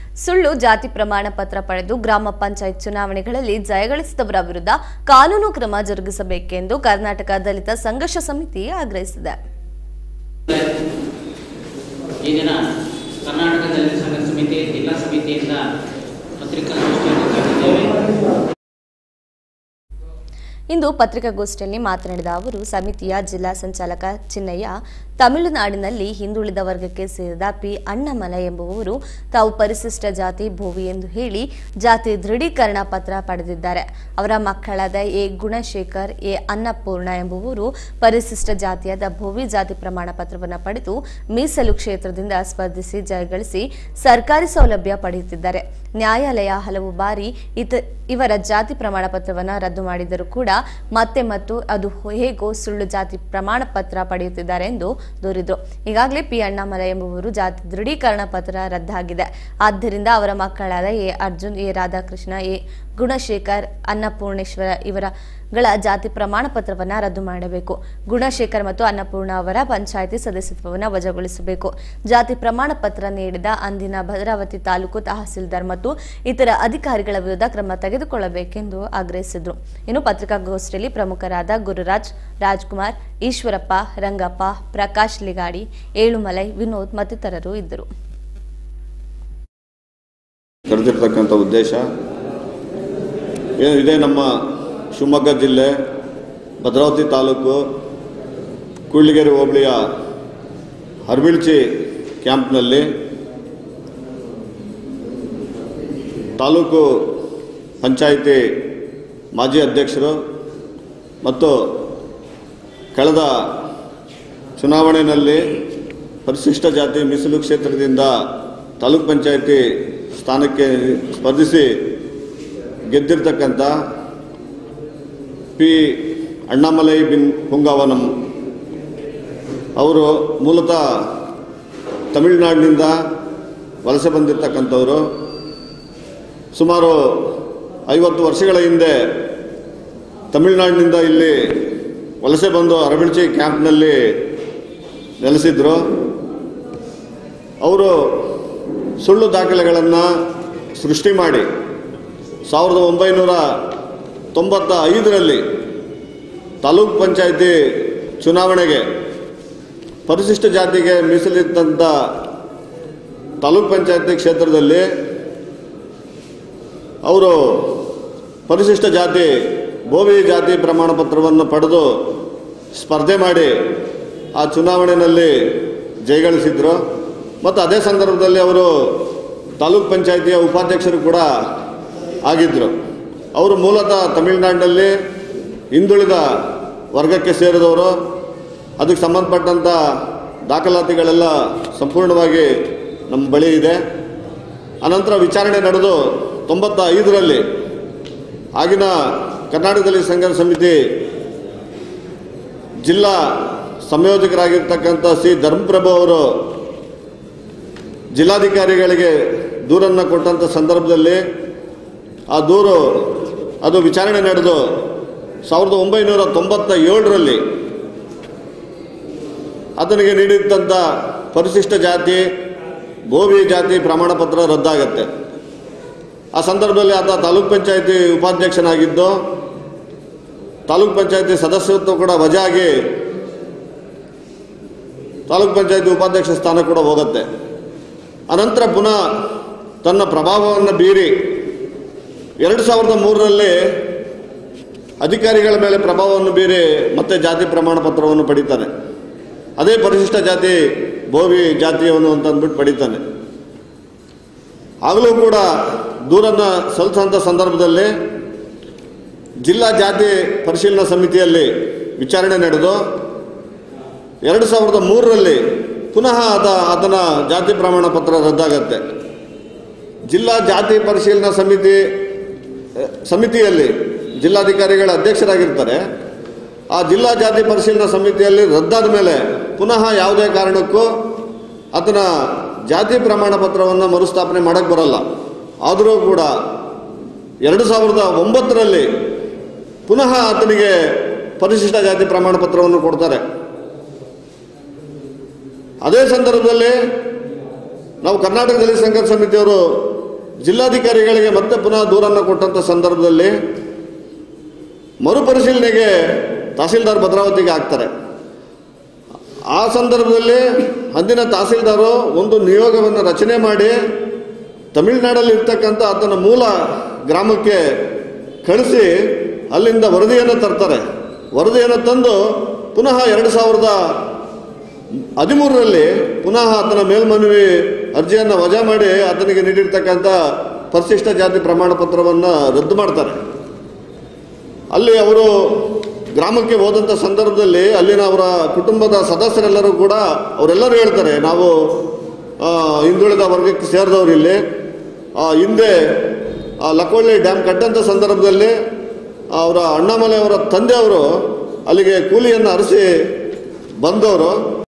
ಸುಳ್ಳು ಜಾತಿ ಪ್ರಮಾಣ ಪತ್ರ ಪಡೆದು ಗ್ರಾಮ ಪಂಚಾಯತ್ ಚುನಾವಣೆಗಳಲ್ಲಿ ಜಯಗಳಿಸಿದವರ ವಿರುದ್ಧ ಕಾನೂನು ಕ್ರಮ ಜರುಗಿಸಬೇಕೆಂದು ಕರ್ನಾಟಕ ದಲಿತ ಸಂಘರ್ಷ ಸಮಿತಿ ಆಗ್ರಹಿಸಿದೆ ಈ ದಿನ ಕರ್ನಾಟಕ ದಲಿತ ಸಂಘ ಸಮಿತಿ ಜಿಲ್ಲಾ ಸಮಿತಿಯಿಂದ ಪತ್ರಿಕಾಗೋಷ್ಠಿಯನ್ನು ಕರೆದಿದ್ದೇವೆ ಇಂದು ಪತ್ರಿಕಾಗೋಷ್ಠಿಯಲ್ಲಿ ಮಾತನಾಡಿದ ಅವರು ಸಮಿತಿಯ ಜಿಲ್ಲಾ ಸಂಚಾಲಕ ಚಿನ್ನಯ್ಯ ತಮಿಳುನಾಡಿನಲ್ಲಿ ಹಿಂದುಳಿದ ವರ್ಗಕ್ಕೆ ಸೇರಿದ ಪಿ ಅಣ್ಣಮಲೈ ಎಂಬುವವರು ತಾವು ಪರಿಶಿಷ್ಟ ಜಾತಿ ಭೋವಿ ಎಂದು ಹೇಳಿ ಜಾತಿ ದೃಢೀಕರಣ ಪತ್ರ ಪಡೆದಿದ್ದಾರೆ ಅವರ ಮಕ್ಕಳಾದ ಎ ಗುಣಶೇಖರ್ ಎ ಅನ್ನಪೂರ್ಣ ಎಂಬುವರು ಪರಿಶಿಷ್ಟ ಜಾತಿಯಾದ ಭೋವಿ ಜಾತಿ ಪ್ರಮಾಣ ಪತ್ರವನ್ನು ಪಡೆದು ಮೀಸಲು ಕ್ಷೇತ್ರದಿಂದ ಸ್ಪರ್ಧಿಸಿ ಜಯಗಳಿಸಿ ಸರ್ಕಾರಿ ಸೌಲಭ್ಯ ಪಡೆಯುತ್ತಿದ್ದಾರೆ ನ್ಯಾಯಾಲಯ ಹಲವು ಬಾರಿ ಇತ ಇವರ ಜಾತಿ ಪ್ರಮಾಣ ಪತ್ರವನ್ನು ರದ್ದು ಮಾಡಿದರೂ ಕೂಡ ಮತ್ತೆ ಮತ್ತು ಅದು ಹೇಗೋ ಸುಳ್ಳು ಜಾತಿ ಪ್ರಮಾಣ ಪತ್ರ ಪಡೆಯುತ್ತಿದ್ದಾರೆ ಎಂದು ದೂರಿದ್ರು ಈಗಾಗಲೇ ಪಿ ಅಣ್ಣಾಮಲೈ ಎಂಬುವರು ಜಾತಿ ದೃಢೀಕರಣ ಪತ್ರ ರದ್ದಾಗಿದೆ ಆದ್ದರಿಂದ ಅವರ ಮಕ್ಕಳಾದ A Arjun A Radhakrishna A Gunashekar Annapoorneshwara ಇವರಗಳ ಜಾತಿ ಪ್ರಮಾಣ ಪತ್ರವನ್ನು ರದ್ದು ಮಾಡಬೇಕು ಗುಣಶೇಖರ್ ಮತ್ತು ಅನ್ನಪೂರ್ಣ ಅವರ ಪಂಚಾಯಿತಿ ಸದಸ್ಯತ್ವವನ್ನು ವಜಾಗೊಳಿಸಬೇಕು ಜಾತಿ ಪ್ರಮಾಣ ಪತ್ರ ನೀಡಿದ ಅಂದಿನ ಭದ್ರಾವತಿ ತಾಲೂಕು ತಹಸೀಲ್ದಾರ್ ಮತ್ತು ಇತರ ಅಧಿಕಾರಿಗಳ ವಿರುದ್ಧ ಕ್ರಮ ತೆಗೆದುಕೊಳ್ಳಬೇಕೆಂದು ಆಗ್ರಹಿಸಿದರು ಇನ್ನು ಪತ್ರಿಕಾಗೋಷ್ಠಿಯಲ್ಲಿ ಪ್ರಮುಖರಾದ ಗುರುರಾಜ್ ರಾಜ್ಕುಮಾರ್ ಈಶ್ವರಪ್ಪ ರಂಗಪ್ಪ ಪ್ರಕಾಶ್ ಲಿಗಾಡಿ ಏಳುಮಲೈ ವಿನೋದ್ ಮತ್ತಿತರರು ಇದ್ದರು ಕರೆದಿರ್ತಕ್ಕಂಥ ಉದ್ದೇಶ ಏನು ಇದೇ ನಮ್ಮ ಶಿವಮೊಗ್ಗ ಜಿಲ್ಲೆ ಭದ್ರಾವತಿ ತಾಲೂಕು ಕೂಡ್ಲಿಗೆರೆ ಹೋಬಳಿಯ ಹರಬಿಳ್ಚಿ ಕ್ಯಾಂಪ್ನಲ್ಲಿ ತಾಲೂಕು ಪಂಚಾಯಿತಿ ಮಾಜಿ ಅಧ್ಯಕ್ಷರು ಮತ್ತು ಕಳೆದ ಚುನಾವಣೆಯಲ್ಲಿ ಪರಿಶಿಷ್ಟ ಜಾತಿ ಮೀಸಲು ಕ್ಷೇತ್ರದಿಂದ ತಾಲೂಕ್ ಪಂಚಾಯಿತಿ ಸ್ಥಾನಕ್ಕೆ ಸ್ಪರ್ಧಿಸಿ ಗೆದ್ದಿರ್ತಕ್ಕಂಥ ಪಿ ಅಣ್ಣಾಮಲೈ ಬಿನ್ ಪುಂಗಾವನಂ ಅವರು ಮೂಲತಃ ತಮಿಳುನಾಡಿನಿಂದ ವಲಸೆ ಬಂದಿರತಕ್ಕಂಥವರು ಸುಮಾರು ಐವತ್ತು ವರ್ಷಗಳ ಹಿಂದೆ ತಮಿಳುನಾಡಿನಿಂದ ಇಲ್ಲಿ ವಲಸೆ ಬಂದು ಅರಬಿಳ್ಚಿ ಕ್ಯಾಂಪ್ನಲ್ಲಿ ನೆಲೆಸಿದ್ರು ಅವರು ಸುಳ್ಳು ದಾಖಲೆಗಳನ್ನು ಸೃಷ್ಟಿ ಮಾಡಿ ಸಾವಿರದ ಒಂಬೈನೂರ ತೊಂಬತ್ತ ಐದರಲ್ಲಿ ತಾಲೂಕ್ ಪಂಚಾಯಿತಿ ಚುನಾವಣೆಗೆ ಪರಿಶಿಷ್ಟ ಜಾತಿಗೆ ಮೀಸಲಿದ್ದಂಥ ತಾಲೂಕ್ ಪಂಚಾಯತಿ ಕ್ಷೇತ್ರದಲ್ಲಿ ಅವರು ಪರಿಶಿಷ್ಟ ಜಾತಿ ಬೋವಿ ಜಾತಿ ಪ್ರಮಾಣ ಪತ್ರವನ್ನು ಪಡೆದು ಸ್ಪರ್ಧೆ ಮಾಡಿ ಆ ಚುನಾವಣೆಯಲ್ಲಿ ಜಯಗಳಿಸಿದ್ರು ಮತ್ತು ಅದೇ ಸಂದರ್ಭದಲ್ಲಿ ಅವರು ತಾಲೂಕ್ ಪಂಚಾಯಿತಿಯ ಉಪಾಧ್ಯಕ್ಷರು ಕೂಡ ಆಗಿದ್ದರು ಅವರು ಮೂಲತಃ ತಮಿಳುನಾಡಿನಲ್ಲಿ ಹಿಂದುಳಿದ ವರ್ಗಕ್ಕೆ ಸೇರಿದವರು ಅದಕ್ಕೆ ಸಂಬಂಧಪಟ್ಟಂಥ ದಾಖಲಾತಿಗಳೆಲ್ಲ ಸಂಪೂರ್ಣವಾಗಿ ನಮ್ಮ ಬಳಿ ಇದೆ ಅನಂತರ ವಿಚಾರಣೆ ನಡೆದು ತೊಂಬತ್ತ ಐದರಲ್ಲಿ ಆಗಿನ ಕರ್ನಾಟಕದಲ್ಲಿ ಸಂಘ ಸಮಿತಿ ಜಿಲ್ಲಾ ಸಂಯೋಜಕರಾಗಿರ್ತಕ್ಕಂಥ ಸಿ ಧರ್ಮಪ್ರಭು ಅವರು ಜಿಲ್ಲಾಧಿಕಾರಿಗಳಿಗೆ ದೂರನ್ನು ಕೊಟ್ಟಂಥ ಸಂದರ್ಭದಲ್ಲಿ ಆ ದೂರು ಅದು ವಿಚಾರಣೆ ನಡೆದು ಸಾವಿರದ ಒಂಬೈನೂರ ತೊಂಬತ್ತ ಏಳರಲ್ಲಿ ಆತನಿಗೆ ನೀಡಿದ್ದಂಥ ಪರಿಶಿಷ್ಟ ಜಾತಿ ಗೋವಿ ಜಾತಿ ಪ್ರಮಾಣ ಪತ್ರ ರದ್ದಾಗತ್ತೆ ಆ ಸಂದರ್ಭದಲ್ಲಿ ಆತ ತಾಲೂಕ್ ಪಂಚಾಯತಿ ಉಪಾಧ್ಯಕ್ಷನಾಗಿದ್ದು ತಾಲೂಕ್ ಪಂಚಾಯತಿ ಸದಸ್ಯತ್ವ ಕೂಡ ವಜಾ ಆಗಿ ತಾಲೂಕ್ ಪಂಚಾಯತಿ ಉಪಾಧ್ಯಕ್ಷ ಸ್ಥಾನ ಕೂಡ ಹೋಗುತ್ತೆ ಅನಂತರ ಪುನಃ ತನ್ನ ಪ್ರಭಾವವನ್ನು ಬೀರಿ ಎರಡು ಸಾವಿರದ ಮೂರರಲ್ಲಿ ಅಧಿಕಾರಿಗಳ ಮೇಲೆ ಪ್ರಭಾವವನ್ನು ಬೀರಿ ಮತ್ತೆ ಜಾತಿ ಪ್ರಮಾಣ ಪತ್ರವನ್ನು ಪಡಿತಾನೆ ಅದೇ ಪರಿಶಿಷ್ಟ ಜಾತಿ ಬೋವಿ ಜಾತಿಯವನು ಅಂತ ಅಂದ್ಬಿಟ್ಟು ಪಡಿತಾನೆ ಆಗಲೂ ಕೂಡ ದೂರನ್ನು ಸಲ್ಲಿಸೋಂಥ ಸಂದರ್ಭದಲ್ಲಿ ಜಿಲ್ಲಾ ಜಾತಿ ಪರಿಶೀಲನಾ ಸಮಿತಿಯಲ್ಲಿ ವಿಚಾರಣೆ ನಡೆದು ಎರಡು ಸಾವಿರದ ಮೂರರಲ್ಲಿ ಪುನಃ ಆತ ಆತನ ಜಾತಿ ಪ್ರಮಾಣ ಪತ್ರ ರದ್ದಾಗತ್ತೆ ಜಿಲ್ಲಾ ಜಾತಿ ಪರಿಶೀಲನಾ ಸಮಿತಿ ಅ, ಸಮಿತಿಯಲ್ಲಿ ಜಿಲ್ಲಾಧಿಕಾರಿಗಳ ಅಧ್ಯಕ್ಷರಾಗಿರ್ತಾರೆ ಆ ಜಿಲ್ಲಾ ಜಾತಿ ಪರಿಶೀಲನಾ ಸಮಿತಿಯಲ್ಲಿ ರದ್ದಾದ ಮೇಲೆ ಪುನಃ ಯಾವುದೇ ಕಾರಣಕ್ಕೂ ಆತನ ಜಾತಿ ಪ್ರಮಾಣ ಪತ್ರವನ್ನು ಮರುಸ್ಥಾಪನೆ ಮಾಡೋಕ್ಕೆ ಬರಲ್ಲ ಆದರೂ ಕೂಡ ಎರಡು ಸಾವಿರದ ಒಂಬತ್ತರಲ್ಲಿ ಪುನಃ ಆತನಿಗೆ ಪರಿಶಿಷ್ಟ ಜಾತಿ ಪ್ರಮಾಣ ಪತ್ರವನ್ನು ಕೊಡ್ತಾರೆ ಅದೇ ಸಂದರ್ಭದಲ್ಲಿ ನಾವು ಕರ್ನಾಟಕ ದಲಿತ ಸಂಘರ್ಷ ಸಮಿತಿಯವರು ಜಿಲ್ಲಾಧಿಕಾರಿಗಳಿಗೆ ಮತ್ತೆ ಪುನಃ ದೂರನ್ನು ಕೊಟ್ಟಂಥ ಸಂದರ್ಭದಲ್ಲಿ ಮರುಪರಿಶೀಲನೆಗೆ ತಹಸೀಲ್ದಾರ್ ಭದ್ರಾವತಿಗೆ ಹಾಕ್ತಾರೆ ಆ ಸಂದರ್ಭದಲ್ಲಿ ಅಂದಿನ ತಹಸೀಲ್ದಾರು ಒಂದು ನಿಯೋಗವನ್ನು ರಚನೆ ಮಾಡಿ ತಮಿಳುನಾಡಲ್ಲಿ ಇರ್ತಕ್ಕಂಥ ಆತನ ಮೂಲ ಗ್ರಾಮಕ್ಕೆ ಕಳಿಸಿ ಅಲ್ಲಿಂದ ವರದಿಯನ್ನು ತರ್ತಾರೆ ವರದಿಯನ್ನು ತಂದು ಪುನಃ ಎರಡು ಸಾವಿರದ ಹದಿಮೂರರಲ್ಲಿ ಪುನಃ ಆತನ ಮೇಲ್ಮನವಿ ಅರ್ಜಿಯನ್ನು ವಜಾ ಮಾಡಿ ಆತನಿಗೆ ನೀಡಿರ್ತಕ್ಕಂಥ ಪರಿಶಿಷ್ಟ ಜಾತಿ ಪ್ರಮಾಣ ಪತ್ರವನ್ನು ರದ್ದು ಮಾಡ್ತಾರೆ ಅಲ್ಲಿ ಅವರು ಗ್ರಾಮಕ್ಕೆ ಹೋದಂಥ ಸಂದರ್ಭದಲ್ಲಿ ಅಲ್ಲಿನ ಅವರ ಕುಟುಂಬದ ಸದಸ್ಯರೆಲ್ಲರೂ ಕೂಡ ಅವರೆಲ್ಲರೂ ಹೇಳ್ತಾರೆ ನಾವು ಆ, ಹಿಂದುಳಿದ ವರ್ಗಕ್ಕೆ ಸೇರಿದವರು ಇಲ್ಲಿ ಆ, ಹಿಂದೆ ಆ ಲಕ್ಕೊಳ್ಳಿ ಡ್ಯಾಮ್ ಕಟ್ಟಂಥ ಸಂದರ್ಭದಲ್ಲಿ ಅವರ ಅಣ್ಣಾಮಲೆ ಅವರ ತಂದೆಯವರು ಅಲ್ಲಿಗೆ ಕೂಲಿಯನ್ನು ಹರಿಸಿ ಬಂದವರು